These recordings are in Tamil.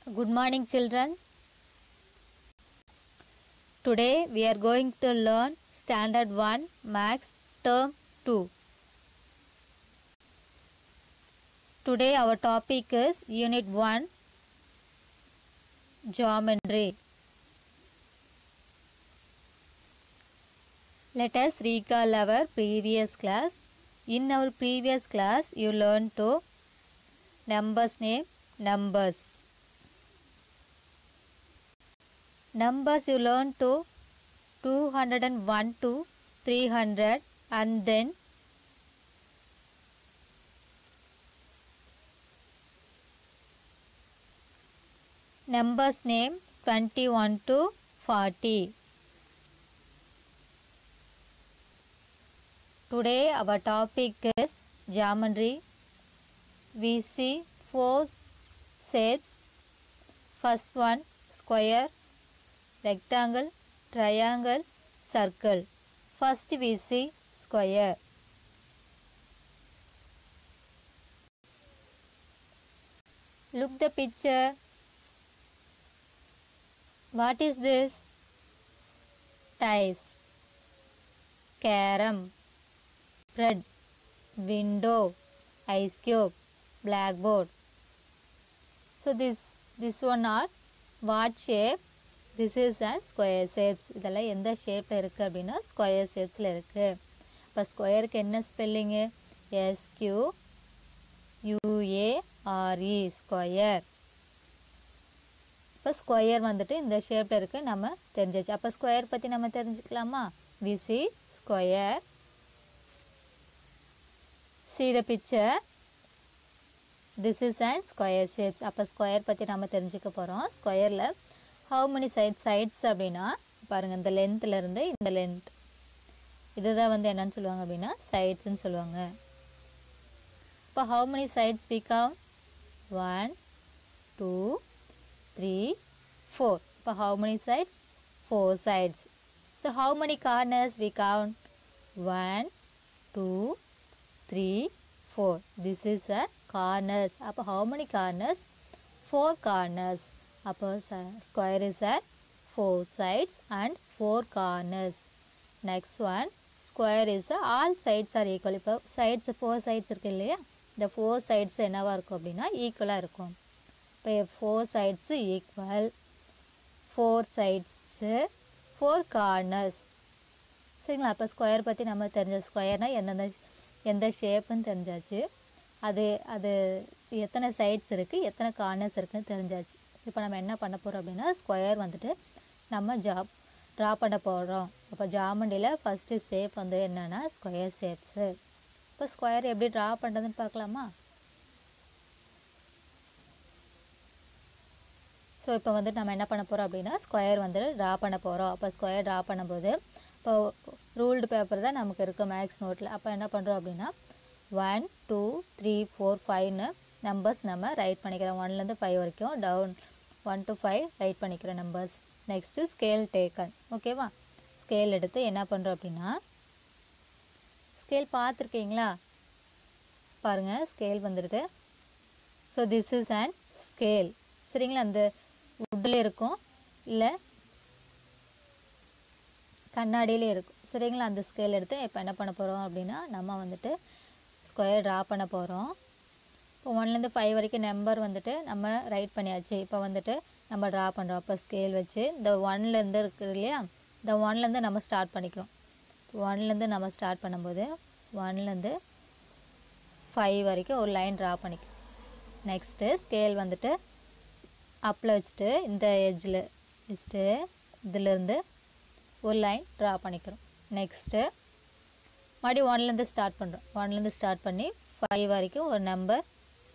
Good morning, children. Today we are going to learn Standard 1 Max Term 2. Today our topic is Unit 1 Geometry. Let us recall our previous class. In our previous class, you learned to numbers name numbers. Numbers you learn to 201 to 300 and then numbers name 21 to 40. Today our topic is geometry. We see four shapes. First one square, rectangle, triangle, circle. First we see square. Look the picture. What is this? Ties, carom, bread, window, ice cube, blackboard. So this this one are what shape? This is a square shapes. இதெல்லாம் எந்த ஷேப்பில் இருக்குது அப்படின்னா ஸ்கொயர் ஷேப்ஸில் இருக்குது இப்போ ஸ்கொயருக்கு என்ன ஸ்பெல்லிங்கு எஸ்கியூ யூஏஆர்இ ஸ்கொயர் இப்போ ஸ்கொயர் வந்துட்டு இந்த ஷேப்பில் இருக்குது நம்ம தெரிஞ்சிச்சு அப்போ ஸ்கொயர் பற்றி நம்ம தெரிஞ்சுக்கலாமா விசி square see the picture this is an square shapes அப்போ ஸ்கொயர் பற்றி நம்ம தெரிஞ்சுக்க போகிறோம் ஸ்கொயரில் how many sides sides அப்படின்னா பாருங்கள் இந்த லென்த்தில் இருந்து இந்த லென்த் இதுதான் வந்து என்னன்னு சொல்லுவாங்க அப்படின்னா சைட்ஸ்ன்னு சொல்லுவாங்க இப்போ how many sides we count one two three four இப்போ how many sides four sides so how many corners we count one two three four this is a corners அப்போ how many corners four corners அப்போ square is a four sides and four corners next one square is all sides are equal இப்போ சைட்ஸ் ஃபோர் சைட்ஸ் இருக்கு இல்லையா இந்த ஃபோர் சைட்ஸ் என்னவாக இருக்கும் அப்படின்னா ஈக்குவலாக இருக்கும் இப்போ four sides equal four sides four corners சரிங்களா அப்போ ஸ்கொயர் பற்றி நம்ம தெரிஞ்ச ஸ்கொயர்னால் எந்தெந்த எந்த ஷேப்புன்னு தெரிஞ்சாச்சு அது அது எத்தனை சைட்ஸ் இருக்குது எத்தனை கார்னர்ஸ் இருக்குதுன்னு தெரிஞ்சாச்சு இப்போ நம்ம என்ன பண்ண போகிறோம் அப்படின்னா ஸ்கொயர் வந்துட்டு நம்ம ஜாப் ட்ரா பண்ண போகிறோம் அப்போ ஜாமண்டியில் ஃபஸ்ட்டு ஷேப் வந்து என்னென்னா ஸ்கொயர் ஷேப்ஸு இப்போ ஸ்கொயர் எப்படி ட்ரா பண்ணுறதுன்னு பார்க்கலாமா ஸோ இப்போ வந்துட்டு நம்ம என்ன பண்ண போகிறோம் அப்படின்னா ஸ்கொயர் வந்துட்டு ட்ரா பண்ண போகிறோம் அப்போ ஸ்கொயர் ட்ரா பண்ணும்போது இப்போ ரூல்டு பேப்பர் தான் நமக்கு இருக்குது மேக்ஸ் நோட்டில் அப்போ என்ன பண்ணுறோம் அப்படின்னா ஒன் டூ த்ரீ ஃபோர் ஃபைவ்னு நம்பர்ஸ் நம்ம ரைட் பண்ணிக்கிறோம் ஒன்லேருந்து ஃபைவ் வரைக்கும் down one to five write பண்ணிக்கிற நம்பர்ஸ் நெக்ஸ்ட்டு ஸ்கேல் டேக்கன் ஓகேவா ஸ்கேல் எடுத்து என்ன பண்ணுறோம் அப்படின்னா ஸ்கேல் பார்த்துருக்கீங்களா பாருங்கள் ஸ்கேல் வந்துட்டு so this is and scale சரிங்களா அந்த வுட்டில் இருக்கும் இல்லை கண்ணாடியிலே இருக்கும் சரிங்களா அந்த ஸ்கேல் எடுத்து இப்போ என்ன பண்ண போகிறோம் அப்படின்னா நம்ம வந்துட்டு ஸ்கொயர் ட்ரா பண்ண போகிறோம் இப்போ ஒன்லேருந்து ஃபைவ் வரைக்கும் நம்பர் வந்துட்டு நம்ம ரைட் பண்ணியாச்சு இப்போ வந்துட்டு நம்ம ட்ரா பண்ணுறோம் அப்போ ஸ்கேல் வச்சு இந்த ஒன்லேருந்து இருக்குது இல்லையா இந்த ஒன்லேருந்து நம்ம ஸ்டார்ட் பண்ணிக்கிறோம் ஒன்லேருந்து நம்ம ஸ்டார்ட் பண்ணும்போது ஒன்லேருந்து ஃபைவ் வரைக்கும் ஒரு லைன் ட்ரா பண்ணிக்கிறோம் நெக்ஸ்ட்டு ஸ்கேல் வந்துட்டு அப்பில் வச்சுட்டு இந்த எஜ்ஜில் வச்சுட்டு இதிலேருந்து ஒரு லைன் ட்ரா பண்ணிக்கிறோம் நெக்ஸ்ட்டு மறுபடியும் ஒன்லேருந்து ஸ்டார்ட் பண்ணுறோம் ஒன்லேருந்து ஸ்டார்ட் பண்ணி ஃபைவ் வரைக்கும் ஒரு நம்பர்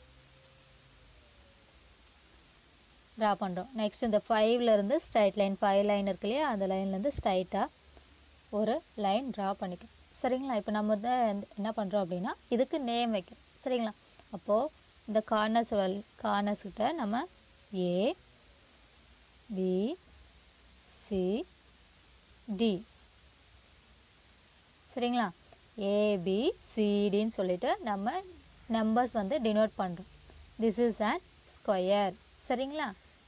ட்ரா பண்ணுறோம் நெக்ஸ்ட் இந்த ஃபைவ்லேருந்து ஸ்ட்ரைட் லைன் ஃபைவ் லைன் இருக்கு இல்லையா அந்த லைன்லேருந்து ஸ்ட்ரைட்டாக ஒரு லைன் ட்ரா பண்ணிக்கிறோம் சரிங்களா இப்போ நம்ம வந்து என்ன பண்ணுறோம் அப்படின்னா இதுக்கு நேம் வைக்கிறோம் சரிங்களா அப்போது இந்த கார்னர்ஸ் கார்னர்ஸ் கிட்ட நம்ம ஏ பி சி டி சரிங்களா ஏபிசிடின்னு சொல்லிட்டு நம்ம நம்பர்ஸ் வந்து டினோட் பண்ணுறோம் திஸ் இஸ் அன் ஸ்கொயர் சரிங்களா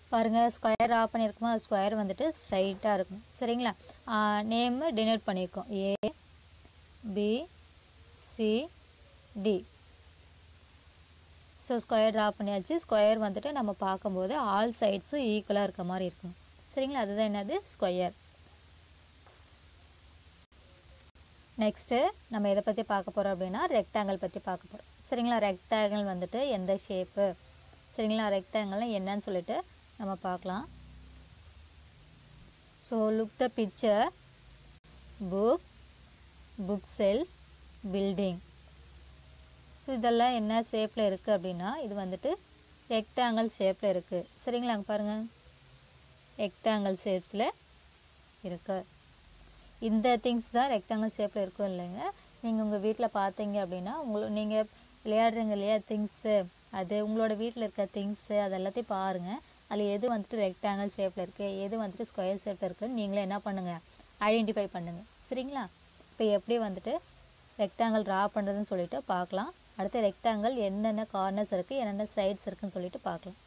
பாருங்கள் ஸ்கொயர் ஆஃப் பண்ணியிருக்குமா ஸ்கொயர் வந்துட்டு ஸ்ட்ரைட்டாக இருக்கும் சரிங்களா நேமு டினோட் பண்ணியிருக்கோம் A B C D so square draw பண்ணியாச்சு ஸ்கொயர் வந்துட்டு நம்ம பார்க்கும்போது ஆல் சைட்ஸும் ஈக்குவலாக இருக்க மாதிரி இருக்கும் சரிங்களா அதுதான் என்னது ஸ்கொயர் நெக்ஸ்ட்டு நம்ம எதை பற்றி பார்க்க போகிறோம் அப்படின்னா ரெக்டாங்கிள் பற்றி பார்க்க போகிறோம் சரிங்களா ரெக்டாங்கிள் வந்துட்டு எந்த ஷேப்பு சரிங்களா ரெக்டாங்கிள்னால் என்னன்னு சொல்லிட்டு நம்ம பார்க்கலாம் so look the picture book book cell building so இதெல்லாம் என்ன ஷேப்பில் இருக்குது அப்படின்னா இது வந்துட்டு ரெக்டாங்கிள் ஷேப்பில் இருக்குது சரிங்களா அங்கே பாருங்கள் ரெக்டாங்கிள் ஷேப்ஸில் இருக்குது இந்த திங்ஸ் தான் ரெக்டாங்கிள் ஷேப்பில் இருக்கும் இல்லைங்க நீங்கள் உங்கள் வீட்டில் பார்த்தீங்க அப்படின்னா உங்களை நீங்கள் விளையாடுறீங்க இல்லையா திங்ஸு அது உங்களோட வீட்டில் இருக்க திங்ஸு அது எல்லாத்தையும் பாருங்கள் அதில் எது வந்துட்டு ரெக்டாங்கிள் ஷேப்பில் இருக்குது எது வந்துட்டு ஸ்கொயர் ஷேப்பில் இருக்குன்னு நீங்களே என்ன பண்ணுங்கள் ஐடென்டிஃபை பண்ணுங்கள் சரிங்களா இப்போ எப்படி வந்துட்டு ரெக்டாங்கிள் ட்ரா பண்ணுறதுன்னு சொல்லிட்டு பார்க்கலாம் அடுத்து ரெக்டாங்கிள் என்னென்ன கார்னர்ஸ் இருக்குது என்னென்ன சைட்ஸ் இருக்குன்னு சொல்லிட்டு பார்க்கலாம்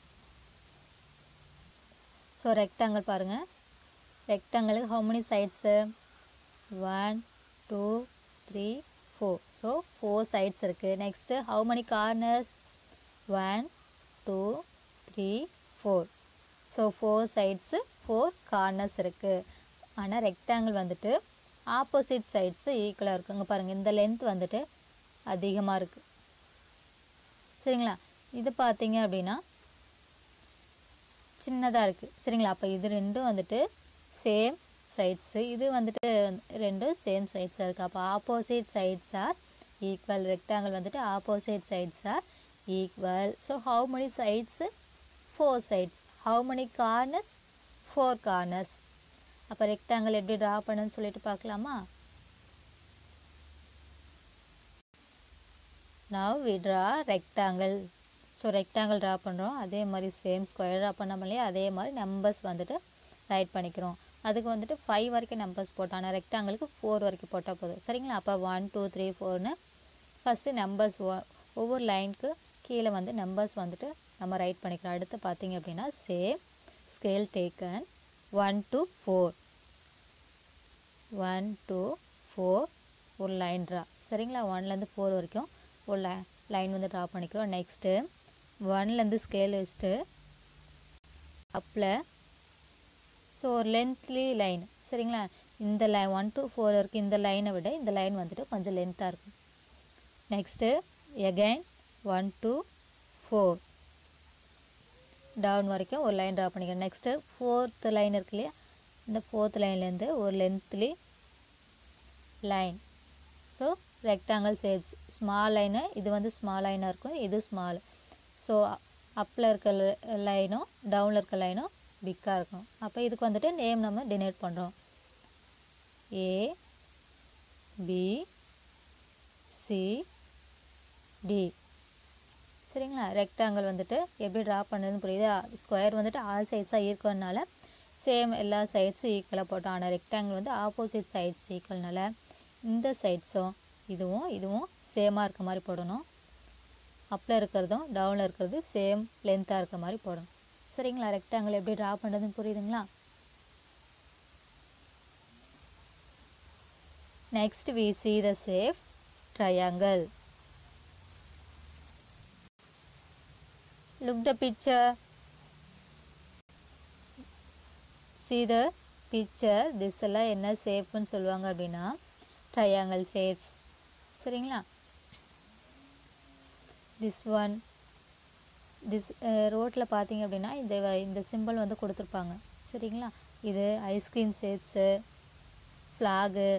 ஸோ ரெக்டாங்கிள் பாருங்கள் ரெக்டாங்கிளுக்கு how many sides one two three four so four sides இருக்குது next how many corners one two three four so four sides four corners இருக்குது ஆனால் ரெக்டாங்கிள் வந்துட்டு ஆப்போசிட் சைட்ஸு ஈக்குவலாக இருக்குது இங்கே பாருங்கள் இந்த லென்த் வந்துட்டு அதிகமாக இருக்குது சரிங்களா இது பார்த்தீங்க அப்படின்னா சின்னதாக இருக்குது சரிங்களா அப்போ இது ரெண்டும் வந்துட்டு சேம் சைட்ஸு இது வந்துட்டு ரெண்டும் சேம் சைட்ஸாக இருக்குது அப்போ opposite sides are equal rectangle வந்துட்டு opposite sides are equal so how many sides four sides how many corners four corners அப்போ ரெக்டாங்கிள் எப்படி ட்ரா பண்ணுன்னு சொல்லிட்டு பார்க்கலாமா now we draw rectangle so rectangle draw பண்ணுறோம் அதே மாதிரி சேம் ஸ்கொயர் ட்ரா பண்ண இல்லையா அதே மாதிரி நம்பர்ஸ் வந்துட்டு ரைட் பண்ணிக்கிறோம் அதுக்கு வந்துட்டு ஃபைவ் வரைக்கும் நம்பர்ஸ் போட்டோம் ஆனால் ரெக்டாங்கிளுக்கு ஃபோர் வரைக்கும் போட்டால் போதும் சரிங்களா அப்போ ஒன் டூ த்ரீ ஃபோர்னு ஃபஸ்ட்டு நம்பர்ஸ் ஒவ்வொரு லைனுக்கு கீழே வந்து நம்பர்ஸ் வந்துட்டு நம்ம ரைட் பண்ணிக்கிறோம் அடுத்து பார்த்தீங்க அப்படின்னா same scale taken one to four one two four ஒரு லைன் ட்ரா சரிங்களா ஒன்லேருந்து ஃபோர் வரைக்கும் ஒரு லை லைன் வந்து ட்ரா பண்ணிக்கிறோம் நெக்ஸ்ட்டு ஒன்லேருந்து ஸ்கேல் வச்சுட்டு அப்பில் ஸோ ஒரு லென்த்லி லைன் சரிங்களா இந்த லைன் ஒன் டு ஃபோர் வரைக்கும் இந்த லைனை விட இந்த லைன் வந்துட்டு கொஞ்சம் லென்த்தாக இருக்கும் next again one two four down வரைக்கும் ஒரு லைன் ட்ரா பண்ணிக்கிறேன் நெக்ஸ்ட்டு ஃபோர்த் லைன் இருக்கு இல்லையா இந்த ஃபோர்த் லைன்லேருந்து ஒரு lengthy line so rectangle shapes small line இது வந்து ஸ்மால் லைனாக இருக்கும் இது ஸ்மால் ஸோ அப்பில் இருக்க லைனும் டவுனில் இருக்க லைனும் பிக்காக இருக்கும் அப்போ இதுக்கு வந்துட்டு நேம் நம்ம டினேட் பண்ணுறோம் ஏ பி சி டி சரிங்களா ரெக்டாங்கிள் வந்துட்டு எப்படி ட்ரா பண்ணுறதுன்னு புரியுது ஸ்கொயர் வந்துட்டு ஆல் சைட்ஸாக இருக்கிறதுனால சேம் எல்லா சைட்ஸும் ஈக்குவலாக போட்டோம் ஆனால் ரெக்டாங்கிள் வந்து ஆப்போசிட் சைட்ஸ் ஈக்குவல்னால இந்த சைட்ஸும் இதுவும் இதுவும் சேமாக இருக்க மாதிரி போடணும் அப்பில் இருக்கிறதும் டவுனில் இருக்கிறது சேம் லென்த்தாக இருக்க மாதிரி போடணும் சரிங்களா ரெக்டாங்கிள் எப்படி ட்ரா பண்ணுறதுன்னு புரியுதுங்களா next we see the shape triangle look the picture see the picture this எல்லாம் என்ன ஷேப்னு சொல்லுவாங்க அப்படின்னா ட்ரையாங்கிள் ஷேப்ஸ் சரிங்களா திஸ் ஒன் திஸ் ரோட்டில் பார்த்தீங்க அப்படின்னா இந்த வ- இந்த சிம்பிள் வந்து கொடுத்துருப்பாங்க சரிங்களா இது ice cream shapes flag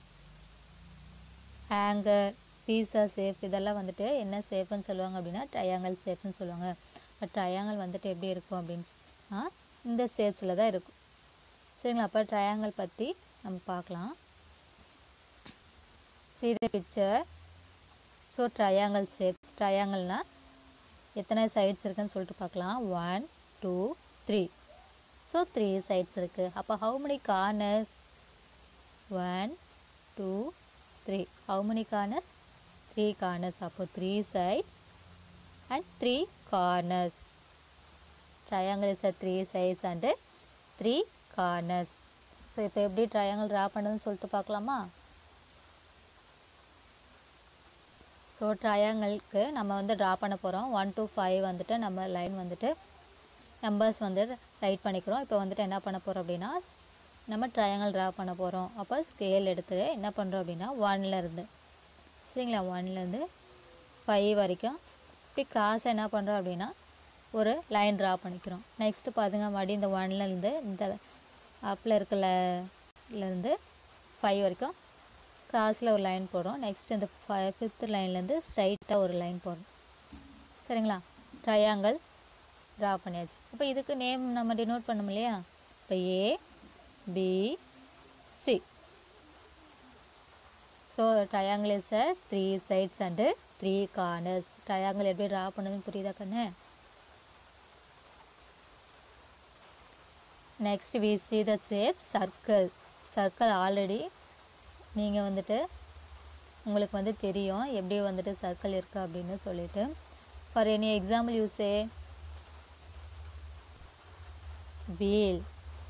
hanger pizza shape இதெல்லாம் வந்துட்டு என்ன ஷேப்புன்னு சொல்லுவாங்க அப்படின்னா ட்ரையாங்கிள் ஷேப்னு சொல்லுவாங்க பட் ட்ரையாங்கிள் வந்துட்டு எப்படி இருக்கும் அப்படின்னு சொன்னா இந்த ஷேப்ஸில் தான் இருக்கும் சரிங்களா அப்போ ட்ரையாங்கிள் பற்றி நம்ம பார்க்கலாம் see the picture so triangle shapes ட்ரையாங்கிள்னால் எத்தனை சைட்ஸ் இருக்குன்னு சொல்லிட்டு பார்க்கலாம் one two three so three sides இருக்குது அப்போ how many corners one two three how many corners three corners அப்போ three sides and three corners triangle is a three சைஸ் அண்டு த்ரீ கார்னர்ஸ் ஸோ இப்போ எப்படி ட்ரையாங்கிள் ட்ரா பண்ணுறதுன்னு சொல்லிட்டு பார்க்கலாமா ஸோ ட்ரையாங்கிளுக்கு நம்ம வந்து ட்ரா பண்ண போகிறோம் ஒன் to ஃபைவ் வந்துட்டு நம்ம லைன் வந்துட்டு நம்பர்ஸ் வந்து ரைட் பண்ணிக்கிறோம் இப்போ வந்துட்டு என்ன பண்ண போகிறோம் அப்படின்னா நம்ம ட்ரையாங்கிள் ட்ரா பண்ண போகிறோம் அப்போ ஸ்கேல் எடுத்து என்ன பண்ணுறோம் அப்படின்னா ஒன்ல இருந்து சரிங்களா ஒன்லேருந்து ஃபைவ் வரைக்கும் இப்படி கிராஸ் என்ன பண்ணுறோம் அப்படின்னா ஒரு லைன் ட்ரா பண்ணிக்கிறோம் நெக்ஸ்ட்டு பாருங்க மறுபடியும் இந்த ஒன்லேருந்து இந்த அப்பில் இருக்கலேருந்து ஃபைவ் வரைக்கும் கிராஸில் ஒரு லைன் போடுறோம் நெக்ஸ்ட் இந்த ஃபை ஃபிஃப்த் லைன்லேருந்து ஸ்ட்ரைட்டாக ஒரு லைன் போடுறோம் சரிங்களா ட்ரையாங்கிள் ட்ரா பண்ணியாச்சு இப்போ இதுக்கு நேம் நம்ம டினோட் பண்ணோம் இல்லையா இப்போ A B C so triangle is a three sides and three corners triangle எப்படி ட்ரா பண்ணுதுன்னு புரியுதா கண்ணு next we see the shape circle circle already நீங்கள் வந்துட்டு உங்களுக்கு வந்து தெரியும் எப்படி வந்துட்டு சர்க்கிள் இருக்கு அப்படின்னு சொல்லிட்டு for any example you say wheel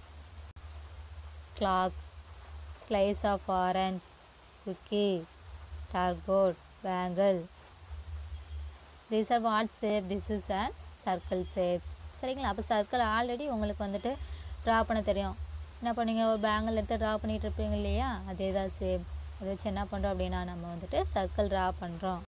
clock slice of orange cookie targot bangle these are what shape this is an circle shapes சரிங்களா அப்போ சர்க்கிள் ஆல்ரெடி உங்களுக்கு வந்துட்டு ட்ரா பண்ண தெரியும் என்ன பண்ணீங்க ஒரு பேங்கிள் எடுத்து ட்ரா பண்ணிட்டு இருப்பீங்க இல்லையா அதே தான் சேம் அதை வச்சு என்ன பண்ணுறோம் அப்படின்னா நம்ம வந்துட்டு சர்க்கிள் ட்ரா பண்ணுறோம்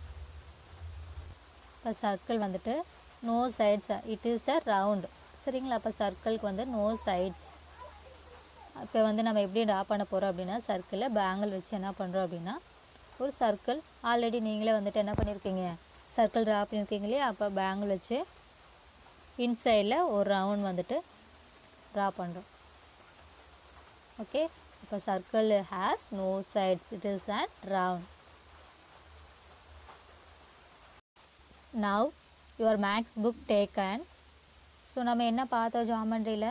இப்போ சர்க்கிள் வந்துட்டு no sides it is the round சரிங்களா அப்போ சர்க்கிள்க்கு வந்து நோ சைட்ஸ் இப்போ வந்து நம்ம எப்படி ட்ரா பண்ண போகிறோம் அப்படின்னா சர்க்கிளில் பேங்கிள் வச்சு என்ன பண்ணுறோம் அப்படின்னா ஒரு சர்க்கிள் ஆல்ரெடி நீங்களே வந்துட்டு என்ன பண்ணியிருக்கீங்க சர்க்கிள் ட்ரா பண்ணியிருக்கீங்க இல்லையா அப்போ பேங்கிள் வச்சு இன்சைடில் ஒரு ரவுண்ட் வந்துட்டு ட்ரா பண்ணுறோம் ஓகே இப்போ circle has no sides it is and round now your maths book taken so நம்ம என்ன பார்த்தோம் ஜாமெண்ட்ரியில்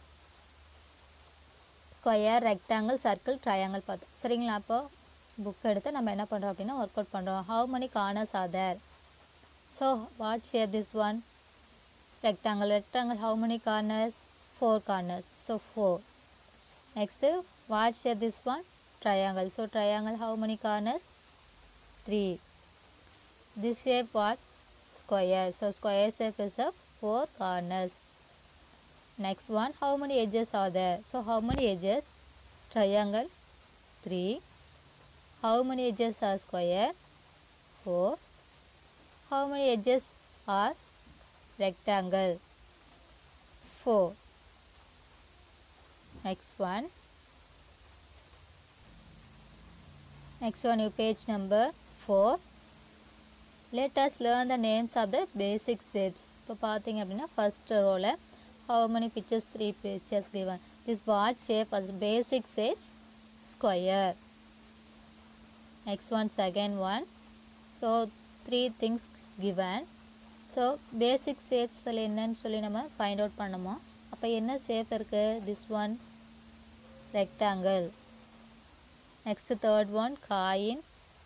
ஸ்கொயர் ரெக்டாங்கிள் சர்க்கிள் ட்ரையாங்கிள் பார்த்தோம் சரிங்களா அப்போ புக் எடுத்து நம்ம என்ன பண்ணுறோம் அப்படின்னா ஒர்க் அவுட் பண்ணுறோம் how many corners are there so what shape this one rectangle rectangle how many corners four corners so four next what shape this one triangle so triangle how many corners three this shape what square so square shape is of four corners next one how many edges are there so how many edges triangle three how many edges are square four how many edges are rectangle 4 next one next one you page number 4 let us learn the names of the basic shapes இப்போ பார்த்தீங்க அப்படின்னா ஃபர்ஸ்ட் ரோவில் how many pictures three pictures given this what shape as basic shapes square next one second one so three things given so basic shapes அதில் என்னன்னு சொல்லி நம்ம ஃபைண்ட் அவுட் பண்ணமோ அப்போ என்ன ஷேப் இருக்குது this one rectangle next third one coin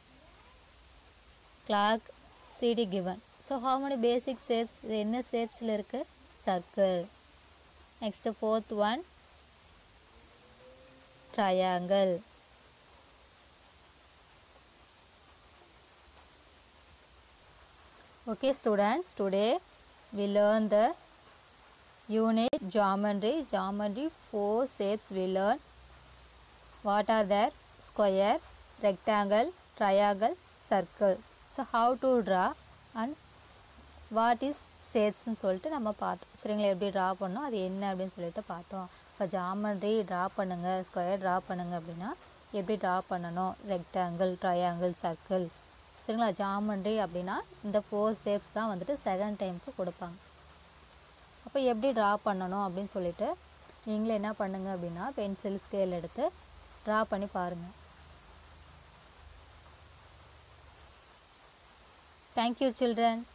clock CD given so how many basic shapes இது என்ன ஷேப்ஸில் இருக்குது circle next fourth one triangle Okay students, today we learn the unit geometry. Geometry four shapes we learn. What are there? Square, rectangle, triangle, circle. So how to draw and what is ஷேப்ஸ்னு சொல்லிட்டு நம்ம பார்த்தோம் சரிங்களா எப்படி ட்ரா பண்ணோம் அது என்ன அப்படின்னு சொல்லிட்டு பார்த்தோம் இப்போ ஜாமெண்ட்ரி ட்ரா பண்ணுங்கள் ஸ்கொயர் ட்ரா பண்ணுங்கள் அப்படின்னா எப்படி ட்ரா பண்ணணும் ரெக்டாங்கிள் ட்ரையாங்கிள் சர்க்கிள் சரிங்களா ஜாமெண்ட்ரி அப்படின்னா இந்த ஃபோர் ஷேப்ஸ் தான் வந்துட்டு செகண்ட் டைமுக்கு கொடுப்பாங்க அப்போ எப்படி ட்ரா பண்ணணும் அப்படின்னு சொல்லிட்டு நீங்களே என்ன பண்ணுங்க அப்படின்னா பென்சில் ஸ்கேல் எடுத்து ட்ரா பண்ணி பாருங்கள் தேங்க்யூ சில்ட்ரன்